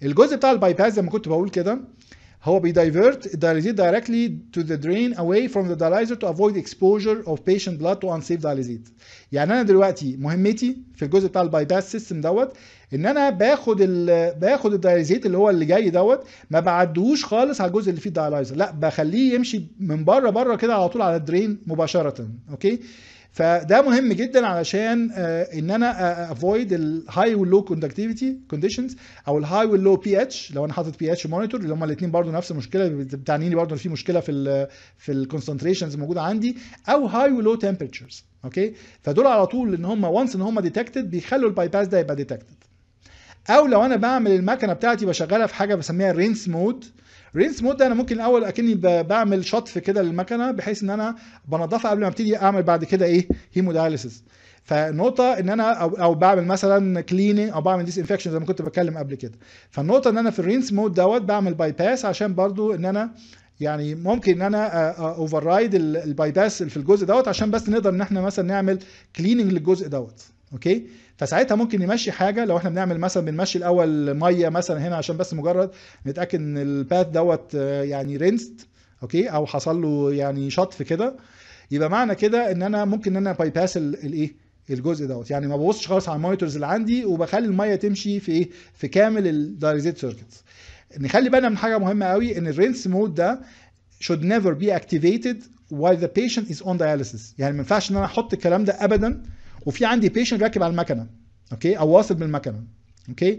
الجزء بتاع الباي باس زي ما كنت بقول كده هو بيدايفرت الدياليزيت directly to the drain away from the dialyzer to avoid exposure of patient blood to unsafe dialysate. يعني انا دلوقتي مهمتي في الجزء بتاع الباي باس سيستم دوت ان انا باخد ال باخد الدياليزيت اللي هو اللي جاي دوت ما بعدهوش خالص على الجزء اللي فيه الديالايزر لا بخليه يمشي من بره بره كده على طول على الدرين مباشره اوكي فده مهم جدا علشان آه، ان انا افويد الهاي واللو كوندكتيفيتي كونديشنز او الهاي واللو بي اتش لو انا حاطط بي اتش مونيتور اللي هم الاثنين برضو نفس المشكله بتعنيني برضو ان في مشكله في ال في الكونسنتريشنز موجوده عندي او هاي ولو تمبرتشرز اوكي فدول على طول ان هم وانس ان هم ديتكتد بيخلوا الباي باس ده يبقى ديتكتد او لو انا بعمل المكنه بتاعتي بشغلها في حاجه بسميها رينس مود رينس مود ده انا ممكن الاول اكني ب- بعمل شطف كده للمكنه بحيث ان انا بنضفها قبل ما ابتدي اعمل بعد كده ايه هيمودايليسيس فالنقطة ان انا او او بعمل مثلا كليننج او بعمل ديس انفكشن زي ما كنت بتكلم قبل كده فالنقطة ان انا في الرينس مود دوت بعمل باي باس عشان برضو ان انا يعني ممكن ان انا اوفر رايد الباي باس في الجزء دوت عشان بس نقدر ان احنا مثلا نعمل كليننج للجزء دوت اوكي فساعتها ممكن نمشي حاجه لو احنا بنعمل مثلا بنمشي الاول ميه مثلا هنا عشان بس مجرد نتاكد ان الباث دوت آه، يعني رينست اوكي او حصل له يعني شطف كده يبقى معنى كده ان انا ممكن ان انا باي باس الايه الجزء دوت يعني ما ببصش خالص على المونيتورز اللي عندي وبخلي الميه تمشي في ايه في كامل الدايريزيت سيركتس نخلي بالنا من حاجه مهمه قوي ان الرينس مود ده should never be activated while the patient is on dialysis يعني ما ينفعش ان انا احط الكلام ده ابدا وفي عندي patient راكب على المكنه اوكي او واصل بالمكنه اوكي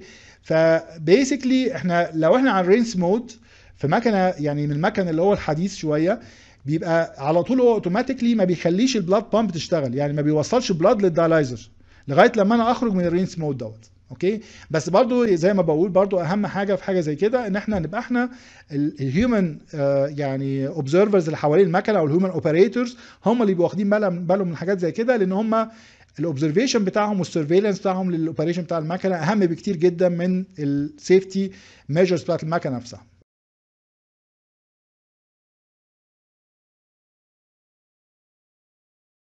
فبيسكلي احنا لو احنا على الرينس مود في مكنه يعني من المكن اللي هو الحديث شويه بيبقى على طول هو اوتوماتيكلي ما بيخليش البلاد بامب تشتغل يعني ما بيوصلش بلاد للدايلايزر لغايه لما انا اخرج من الرينس مود دوت اوكي بس برضو زي ما بقول برضو اهم حاجه في حاجه زي كده ان احنا نبقى احنا الهيومن يعني اوبزرفرز اللي حوالين المكنه او الهيومن اوبريتورز هم اللي بيبقوا واخدين بالهم بالهم من حاجات زي كده لان هم الاوبزرفيشن بتاعهم والسيرفيلانس بتاعهم للاوبريشن بتاع المكنه اهم بكتير جدا من السيفتي ميجرز بتاعت المكنه نفسها